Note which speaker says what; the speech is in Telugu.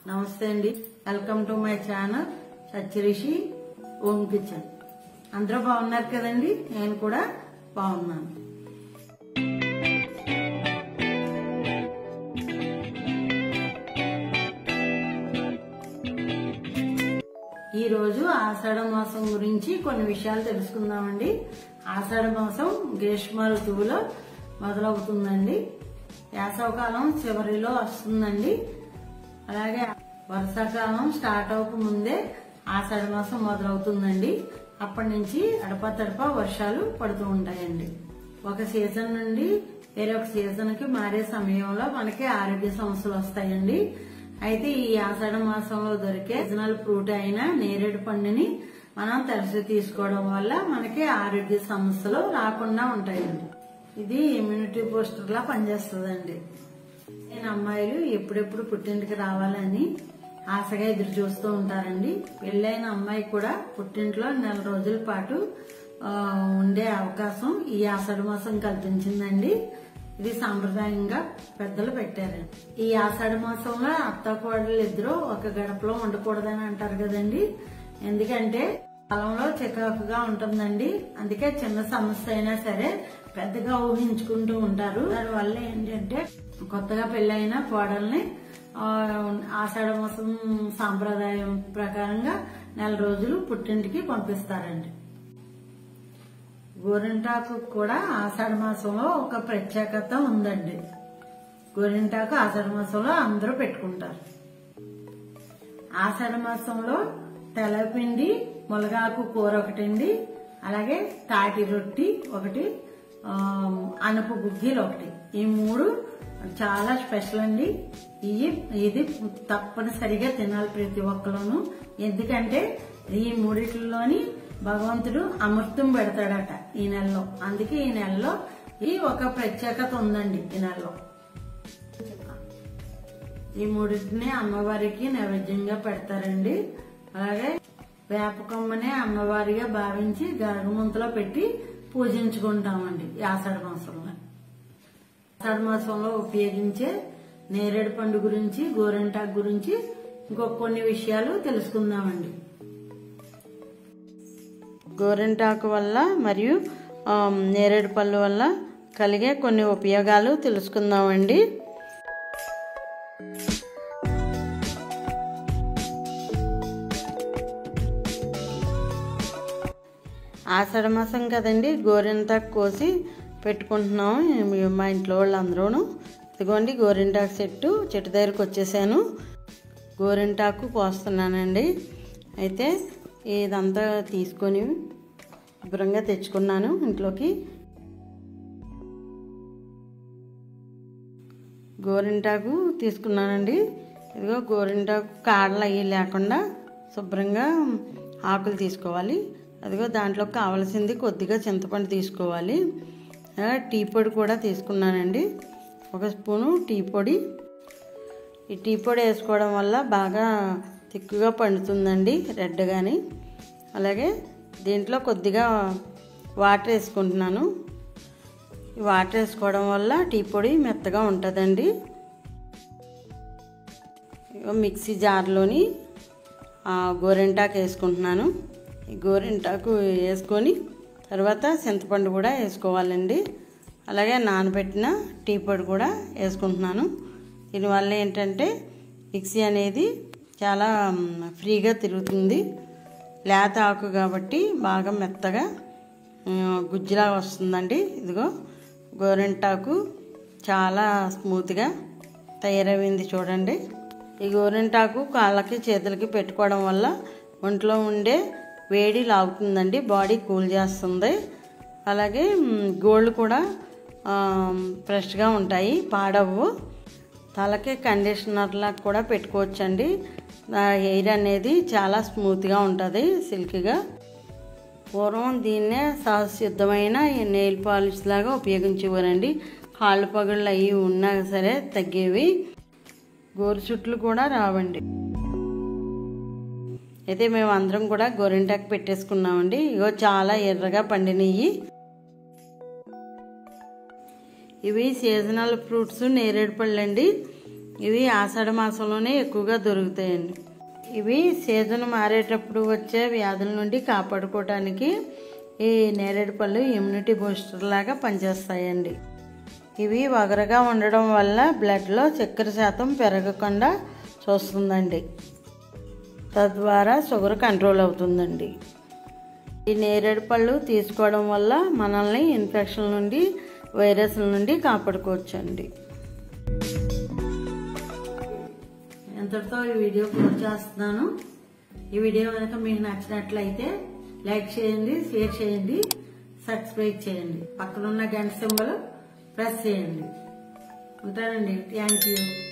Speaker 1: నమస్తే అండి welcome to my channel Satyarishi Om kitchen అందరూ బాగున్నారు కదండి నేను కూడా బాగున్నాను ఈ రోజు ఆషాఢ మాసం గురించి కొన్ని విషయాలు తెలుసుకుందామండి ఆషాఢ మాసం గ్రీష్మ ఋతువులో మొదలవుతుందండి వేసవకాలం చివరిలో వస్తుందండి అలాగే వర్షాకాలం స్టార్ట్ అవ్వక ముందే ఆషాఢ మాసం మొదలవుతుందండి అప్పటి నుంచి అడపా తడపా వర్షాలు పడుతూ ఉంటాయండి ఒక సీజన్ నుండి వేరొక సీజన్ కి మారే సమయంలో మనకి ఆరోగ్య సమస్యలు వస్తాయండి అయితే ఈ ఆషాఢ మాసంలో దొరికే సీజనల్ ఫ్రూట్ అయిన నేరేడు పండుని మనం తరచు తీసుకోవడం వల్ల మనకి ఆరోగ్య సమస్యలు రాకుండా ఉంటాయండి ఇది ఇమ్యూనిటీ బూస్టర్ లా పనిచేస్తుందండి నేను అమ్మాయిలు ఎప్పుడెప్పుడు పుట్టింటికి రావాలని ఆశగా ఎదురు చూస్తూ ఉంటారండి పెళ్ళైన అమ్మాయి కూడా పుట్టింట్లో నెల రోజుల పాటు ఆ, ఉండే అవకాశం ఈ ఆషాఢ మాసం కల్పించిందండి ఇది సాంప్రదాయంగా పెద్దలు పెట్టారండి ఈ ఆషాఢ మాసంలో అత్త కోడలు ఇద్దరు ఒక గడపలో ఉండకూడదని అంటారు కదండి ఎందుకంటే కాలంలో చికాకుగా ఉంటుందండి అందుకే చిన్న సమస్య అయినా సరే పెద్దగా ఊహించుకుంటూ ఉంటారు దానివల్ల ఏంటంటే కొత్తగా పెళ్ళైన కోడల్ని ఆ, ఆషాఢ మాసం సాంప్రదాయం ప్రకారంగా నెల రోజులు పుట్టింటికి పంపిస్తారండి గోరింటాకు కూడా ఆషాఢ మాసంలో ఒక ప్రత్యేకత ఉందండి గోరింటాకు ఆషాఢ మాసంలో అందరూ పెట్టుకుంటారు ఆషాఢ మాసంలో తెల్లపిండి ములగాకు కూర ఒకటండి అలాగే తాటి రొట్టి ఒకటి ఆ, అనపు గుగ్గిలు ఒకటి ఈ మూడు చాలా స్పెషల్ అండి ఇవి ఇది తప్పనిసరిగా తినాలి ప్రతి ఒక్కరును ఎందుకంటే ఈ మూడిట్లోని భగవంతుడు అమృతం పెడతాడట ఈ నెలలో అందుకే ఈ నెలలో ఈ ఒక ప్రత్యేకత ఉందండి ఈ నెలలో ఈ మూడింటిని అమ్మవారికి నైవేద్యంగా పెడతారండి అలాగే వేపకొమ్మనే అమ్మవారిగా భావించి గర్భముంతలో పెట్టి పూజించుకుంటామండి ఈ ఆషాఢ మాసంలో ఆషాఢ మాసంలో ఉపయోగించే నేరేడు పండు గురించి గోరింటాకు గురించి ఇంకొక కొన్ని విషయాలు తెలుసుకుందామండి గోరింటాకు వల్ల మరియు ఆ, నేరేడు పళ్ళు వల్ల కలిగే కొన్ని ఉపయోగాలు తెలుసుకుందామండి ఆషాఢ మాసం కదండి గోరింటాకు కోసి పెట్టుకుంటున్నాం మేము మా ఇంట్లో వాళ్ళందరూను ఇదిగోండి గోరింటాకు చెట్టు చెట్టు దగ్గరకు వచ్చేసాను గోరింటాకు కోస్తున్నానండి అయితే ఇదంతా తీసుకొని శుభ్రంగా తెచ్చుకున్నాను ఇంట్లోకి గోరింటాకు తీసుకున్నానండి ఇదిగో గోరింటాకు కాడలు అవి లేకుండా శుభ్రంగా ఆకులు తీసుకోవాలి అదిగో దాంట్లో కావలసింది కొద్దిగా చింతపండు తీసుకోవాలి అలాగే టీ పొడి కూడా తీసుకున్నానండి ఒక స్పూను టీ పొడి ఈ టీ పొడి వేసుకోవడం వల్ల బాగా తిక్కుగా పండుతుందండి రెడ్ కానీ అలాగే దీంట్లో కొద్దిగా వాటర్ వేసుకుంటున్నాను ఈ వాటర్ వేసుకోవడం వల్ల టీ పొడి మెత్తగా ఉంటుందండి ఇగో మిక్సీ జార్లోని ఆ గోరింటాకు వేసుకుంటున్నాను ఈ గోరింటాకు వేసుకొని తర్వాత చింతపండు కూడా వేసుకోవాలండి అలాగే నానబెట్టిన టీ పొడి కూడా వేసుకుంటున్నాను దీనివల్ల ఏంటంటే మిక్సీ అనేది చాలా మ్, ఫ్రీగా తిరుగుతుంది లేత ఆకు కాబట్టి బాగా మెత్తగా మ్, గుజ్జులా వస్తుందండి ఇదిగో గోరింటాకు చాలా స్మూత్గా తయారైంది చూడండి ఈ గోరింటాకు కాళ్ళకి చేతులకి పెట్టుకోవడం వల్ల ఒంట్లో ఉండే వేడి లాగుతుందండి బాడీ కూల్ చేస్తుంది అలాగే మ్, గోళ్ళు కూడా ఆ, ఫ్రెష్గా ఉంటాయి పాడవు తలకి కండిషనర్లా కూడా పెట్టుకోవచ్చండి ఆ హెయిర్ అనేది చాలా స్మూత్గా ఉంటుంది సిల్క్గా పూర్వం దీన్నే సహసిద్ధమైన నెయిల్ పాలిష్ లాగా ఉపయోగించేవారండి కాళ్ళు పగుళ్ళు అవి ఉన్నా సరే తగ్గేవి గోరు చుట్లు కూడా రావండి అయితే మేము అందరం కూడా గోరింటాకు పెట్టేసుకున్నామండి ఇగో చాలా ఎర్రగా పండినవి ఇవి సీజనల్ ఫ్రూట్స్ నేరేడు పళ్ళు అండి ఇవి ఆషాఢ మాసంలోనే ఎక్కువగా దొరుకుతాయండి ఇవి సీజన్ మారేటప్పుడు వచ్చే వ్యాధుల నుండి కాపాడుకోవడానికి ఈ నేరేడు పళ్ళు ఇమ్యూనిటీ బూస్టర్ లాగా పనిచేస్తాయండి ఇవి వగరగా ఉండడం వల్ల బ్లడ్లో చక్కెర శాతం పెరగకుండా చూస్తుందండి తద్వారా షుగర్ కంట్రోల్ అవుతుందండి ఈ నేరేడు పళ్ళు తీసుకోవడం వల్ల మనల్ని ఇన్ఫెక్షన్ నుండి వైరస్ల నుండి కాపాడుకోవచ్చండి ఎంతటితో ఈ వీడియో పూర్తి చేస్తున్నాను ఈ వీడియో కనుక మీకు నచ్చినట్లయితే లైక్ చేయండి షేర్ చేయండి సబ్స్క్రైబ్ చేయండి పక్కనున్న గంట సింబల్ ప్రెస్ చేయండి ఉంటానండి థ్యాంక్ యూ